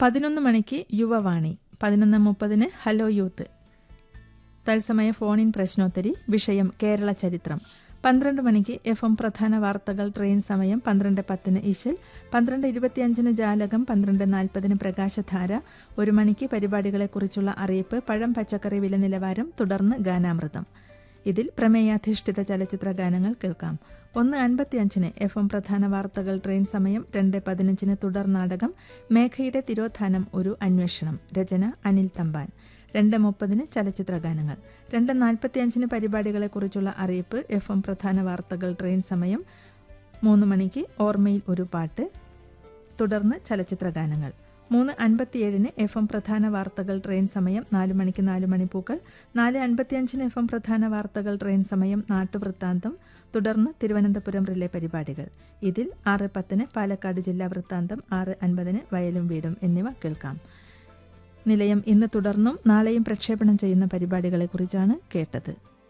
പതിനൊന്ന് മണിക്ക് യുവവാണി പതിനൊന്ന് മുപ്പതിന് ഹലോ യൂത്ത് തത്സമയ ഫോണിൻ പ്രശ്നോത്തരി വിഷയം കേരള ചരിത്രം പന്ത്രണ്ട് മണിക്ക് എഫ് എം പ്രധാന വാർത്തകൾ ട്രെയിൻ സമയം പന്ത്രണ്ട് പത്തിന് ഇശൽ പന്ത്രണ്ട് ഇരുപത്തിയഞ്ചിന് ജാലകം പന്ത്രണ്ട് നാൽപ്പതിന് പ്രകാശധാര ഒരു മണിക്ക് പരിപാടികളെക്കുറിച്ചുള്ള അറിയിപ്പ് പഴം പച്ചക്കറി വില നിലവാരം തുടർന്ന് ഗാനാമൃതം ഇതിൽ പ്രമേയാധിഷ്ഠിത ചലച്ചിത്ര ഗാനങ്ങൾ കേൾക്കാം ഒന്ന് അൻപത്തിയഞ്ചിന് എഫ് എം പ്രധാന വാർത്തകൾ ട്രെയിൻ സമയം രണ്ട് പതിനഞ്ചിന് തുടർ നാടകം മേഘയുടെ തിരോധാനം ഒരു അന്വേഷണം രചന അനിൽ തമ്പാൻ രണ്ട് മുപ്പതിന് ചലച്ചിത്ര ഗാനങ്ങൾ രണ്ട് നാൽപ്പത്തിയഞ്ചിന് പരിപാടികളെക്കുറിച്ചുള്ള അറിയിപ്പ് എഫ് എം പ്രധാന വാർത്തകൾ ട്രെയിൻ സമയം മൂന്ന് മണിക്ക് ഓർമ്മയിൽ ഒരു പാട്ട് തുടർന്ന് ചലച്ചിത്ര ഗാനങ്ങൾ മൂന്ന് അൻപത്തിയേഴിന് എഫ് എം പ്രധാന വാർത്തകൾ ട്രെയിൻ സമയം നാല് മണിക്ക് നാല് മണിപ്പൂക്കൾ നാല് അൻപത്തിയഞ്ചിന് എഫ് എം പ്രധാന വാർത്തകൾ ട്രെയിൻ സമയം നാട്ടുവൃത്താന്തം തുടർന്ന് തിരുവനന്തപുരം റിലേ പരിപാടികൾ ഇതിൽ ആറ് പത്തിന് പാലക്കാട് ജില്ലാ വൃത്താന്തം ആറ് അൻപതിന് വയലും വീടും എന്നിവ കേൾക്കാം നിലയം ഇന്ന് തുടർന്നും നാളെയും പ്രക്ഷേപണം ചെയ്യുന്ന പരിപാടികളെക്കുറിച്ചാണ് കേട്ടത്